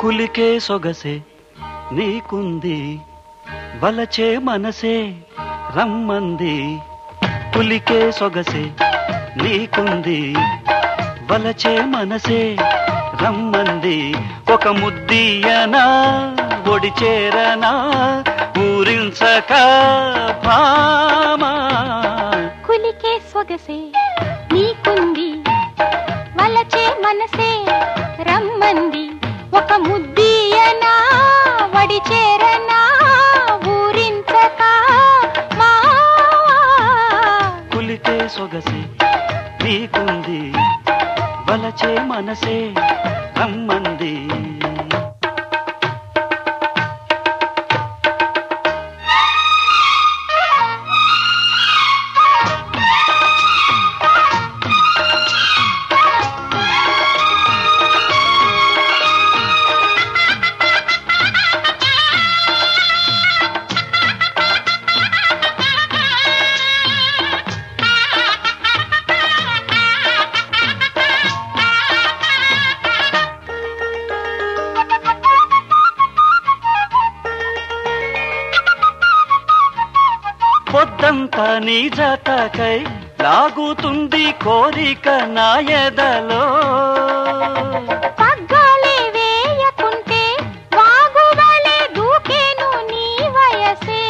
కులికే సొగసే నీకుంది వలచే మనసే రమ్మంది కులికే సొగసే నీకుంది వలచే మనసే రమ్మంది ఒక ముద్దీయనా ఒడి చేరనా ఊరించక భామా కులికే సొగసే నీకుంది వలచే మనసే రమ్మంది ఒక ముద్దీయనా వడి చేరనా ఊరించక మా కులికే సొగసే నీకుంది వలచే మనసే రమ్మంది పొద్దంతా నీ జతకై లాగుతుంది కోరిక నా ఎదలో పగ్గాలే వేయకుంటే వాగువలే దూకేను నీ వయసే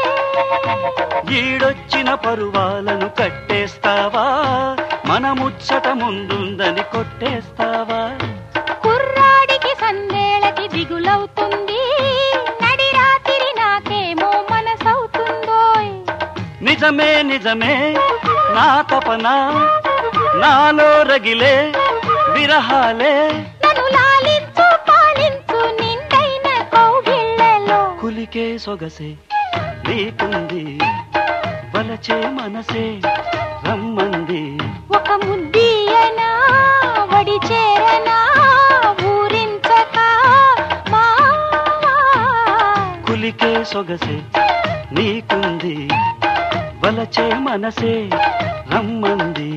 ఈడొచ్చిన పరువాలను కట్టేస్తావా మన ముచ్చట ముందుందని కొట్టేస్తావా కుర్రాడికి సందేళకి దిగులవుతుంది నడి రాత్రి నాకేమో మనసవుతుందోయ్ నిజమే నిజమే నా తపన నాలో రగిలే విరహాలే నన్ను లాలించు పాలించు నిండైన కౌగిళ్ళలో కులికే సొగసే నీకుంది వలచే మనసే రమ్మంది ఒక ముద్దీయనా వడి చేరనా ఊరించక మావా. కులికే సొగసే నీకుంది వలచే మనసే రమ్మంది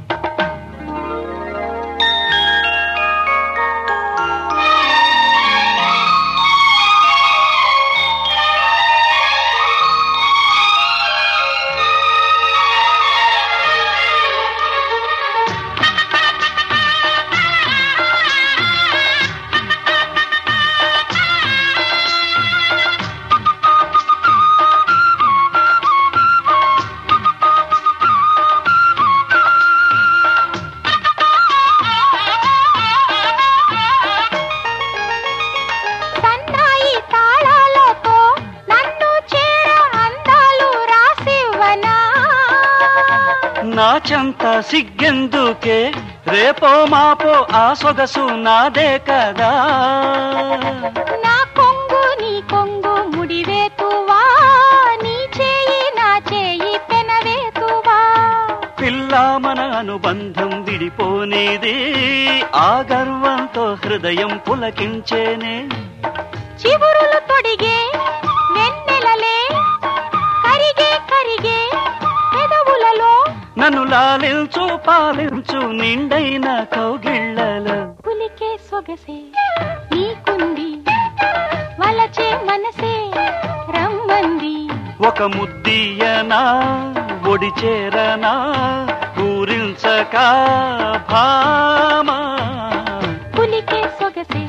సన్నాయి తాళాలతో నన్ను చేర అందాలు రాసివ్వనా నా చెంత సిగ్గెందుకే రేపో మాపో ఆ సొగసు నాదే కదా నా కొంగు నీ కొంగు ముడివేతువా నీ చేయి నా చేయి పెనవేతువా పిల్ల మన అనుబంధం విడిపోనేది ఆ గర్వంతో హృదయం పులకించేనే చివురులు తొడిగే వెన్నెలలే కరిగే కరిగే పెదవులలో నన్ను లాలించు పాలించు నిండైన కౌగిళ్ళలో పులికే సొగసే నీకుంది వలచే మనసే రమ్మంది ఒక ముద్దీయనా ఒడి చేరనా ఊరించక భామా పులికే సొగసే